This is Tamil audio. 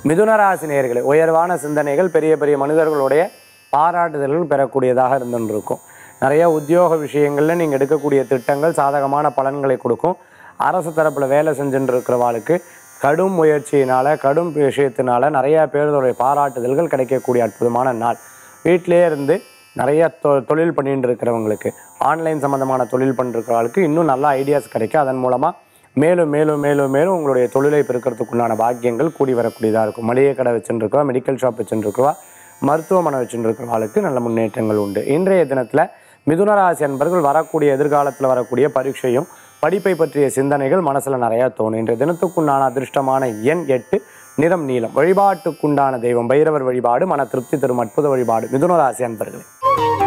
மிதுனராசி நேயர்களே உயர்வான சிந்தனைகள் பெரிய பெரிய மனிதர்களுடைய பாராட்டுதல்கள் பெறக்கூடியதாக இருந்துருக்கும் நிறைய உத்தியோக விஷயங்களில் நீங்கள் எடுக்கக்கூடிய திட்டங்கள் சாதகமான பலன்களை கொடுக்கும் அரசு தரப்பில் வேலை செஞ்சுட்டு இருக்கிறவாளுக்கு கடும் முயற்சியினால் கடும் விஷயத்தினால நிறைய பேருடைய பாராட்டுதல்கள் கிடைக்கக்கூடிய அற்புதமான நாள் வீட்டிலே இருந்து நிறைய தொ தொழில் பண்ணிட்டு இருக்கிறவங்களுக்கு ஆன்லைன் சம்மந்தமான தொழில் பண்ணிருக்கிறவங்களுக்கு இன்னும் நல்ல ஐடியாஸ் கிடைக்கும் அதன் மூலமாக மேலும் மேலும் மேலும் மேலும் உங்களுடைய தொழிலை பெருக்கிறதுக்குண்டான பாக்கியங்கள் கூடி வரக்கூடியதாக இருக்கும் மளிகை கடை வச்சுருக்கவா மெடிக்கல் ஷாப் வச்சுருக்கவா மருத்துவமனை வச்சுருக்கிறவாளுக்கு நல்ல முன்னேற்றங்கள் உண்டு இன்றைய தினத்தில் மிதுனராசி அன்பர்கள் வரக்கூடிய எதிர்காலத்தில் வரக்கூடிய பரீட்சையும் படிப்பை பற்றிய சிந்தனைகள் மனசில் நிறையா தோணும் இன்றைய தினத்துக்குண்டான அதிர்ஷ்டமான எண் எட்டு நிறம் நீலம் வழிபாட்டுக்குண்டான தெய்வம் பைரவர் வழிபாடு மன திருப்தி தரும் அற்புத வழிபாடு மிதுனராசி அன்பர்களே